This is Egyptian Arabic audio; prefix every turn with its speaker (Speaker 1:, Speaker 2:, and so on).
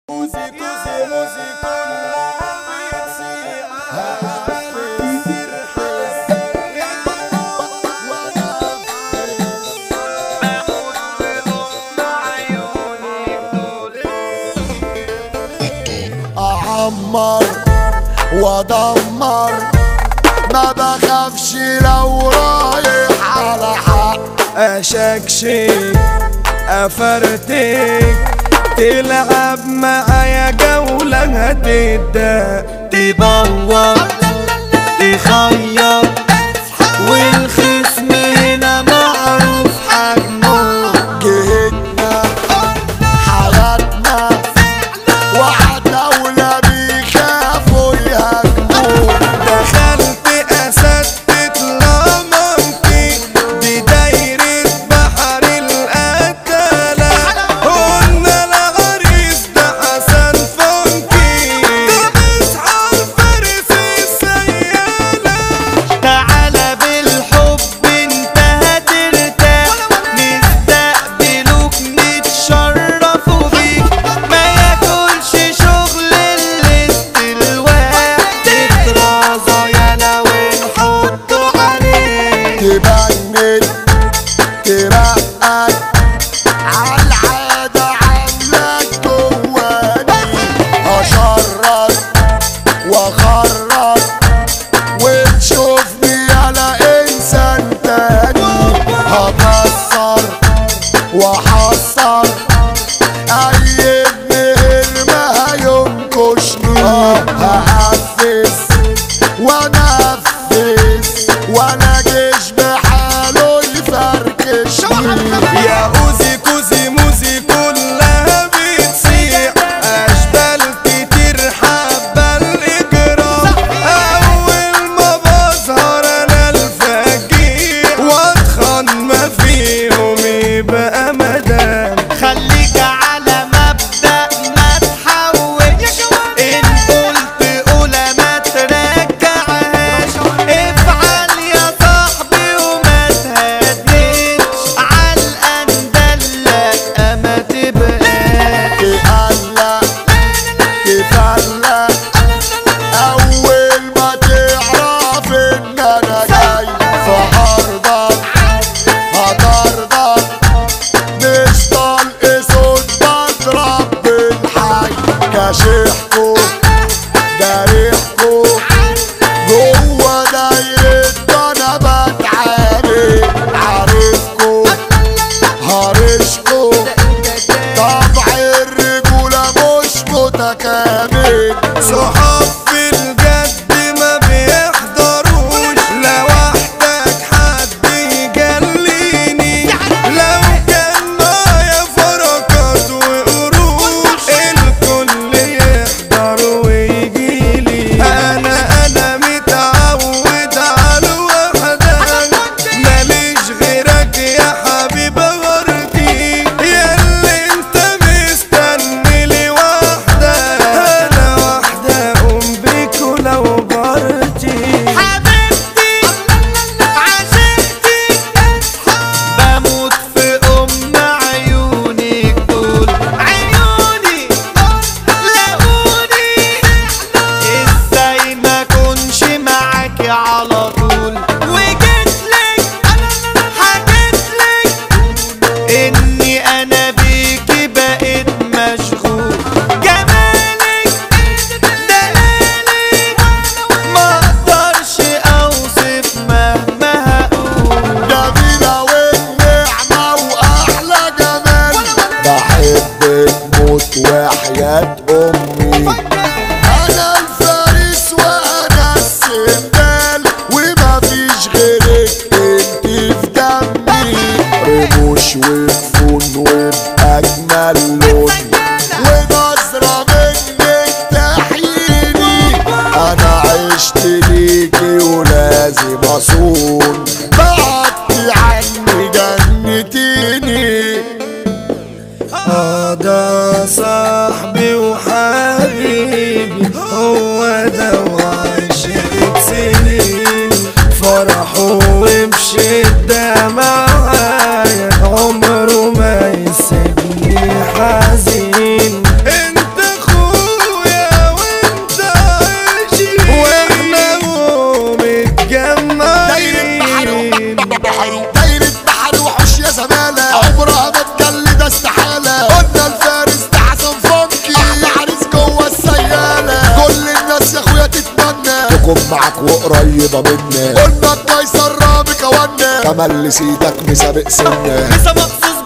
Speaker 1: موزي كوزي موزي كلها بتصيح
Speaker 2: اعمر وادمر ما بخافش لو رايح على حق
Speaker 1: اشكشك افرتك تلعب معايا جولة هتبدأ تبوظ تخيط والخصم هنا معروف حجمه
Speaker 2: جهتنا حياتنا وعداولة بيخافوا يهاجموا
Speaker 1: دخلت اسدت لمنطي دي دايرة بحر القتلة قلنا العريس ده حسن فنكي ده اصحى الفارس السيالة تعالى بالحب انت هترتاح نستقبلوك نتشرفوا بيك ما ياكلش شغل الاستلواء تترازى يالا ونحطه عليك
Speaker 2: تبنت ترقد عالعادة عاملك جواني هشرد واخرج وتشوفني على انسان تاني هكسر واحصر اي ابن ما هينكشني هقفز وانفذ وانا جيش بحاله يفركشني
Speaker 1: يا اوزي كوزي موزي كلها بتصيح اشبال كتير حابة الاجرام اول ما بظهر انا الفجيع واتخن ما فيهم يبقى مدام خليك على مبدأ ما تحوش ان قلت قولها ما ترجعهاش افعل يا صاحبي وما تهديش عالقندلك اما تبقاش
Speaker 2: تقلق تفلق اول ما تعرف ان انا جاي في ارضك هطردك مش طلق صوت بضرب بالحي كاشحكو جارحكو جوه دايرة انا بتعامل عارفكو هرشكو طبع الرجولة مش متكامل
Speaker 1: صحاب في الجد ما بيحضروش لوحدك حد يجليني لو كان معايا فركات وقروش الكل يحضر ويجيلي انا انا متعود على الوحدة ماليش غيرك يا حبيب غرتي ياللي انت مستني لي واحدة انا واحدة ام بيك ولو جارتي حبيبتي عشقتي بموت في ام عيونك دول عيوني لاقوني ازاي ما كنش معاكي على طول وجيتلك حكيتلك اني انا بيكي بقيت مشغول جمالك دلالك ما اقدرش اوصف مهما هقول
Speaker 2: جميلة والنعمة وأحلى جمال بحبك موت وحياة أمي أنا الفارس وأنا السندال ومفيش غيرك انت في دمي رموش وجفون وبأجمل لون ونظرة منك تحييني أنا عشت ليكي ولازم أصون بعدتي عني جنتيني
Speaker 1: اه ده صاحبي وحبيبي هو ده وعشرة سنين فرحه وبشدة معايا عمره ما يسيبني حزين انت
Speaker 2: تكون معك وقريبة منك قلنا كويس الرامي كوانا كمال سيدك مسابق سنة
Speaker 1: لسه مخصوص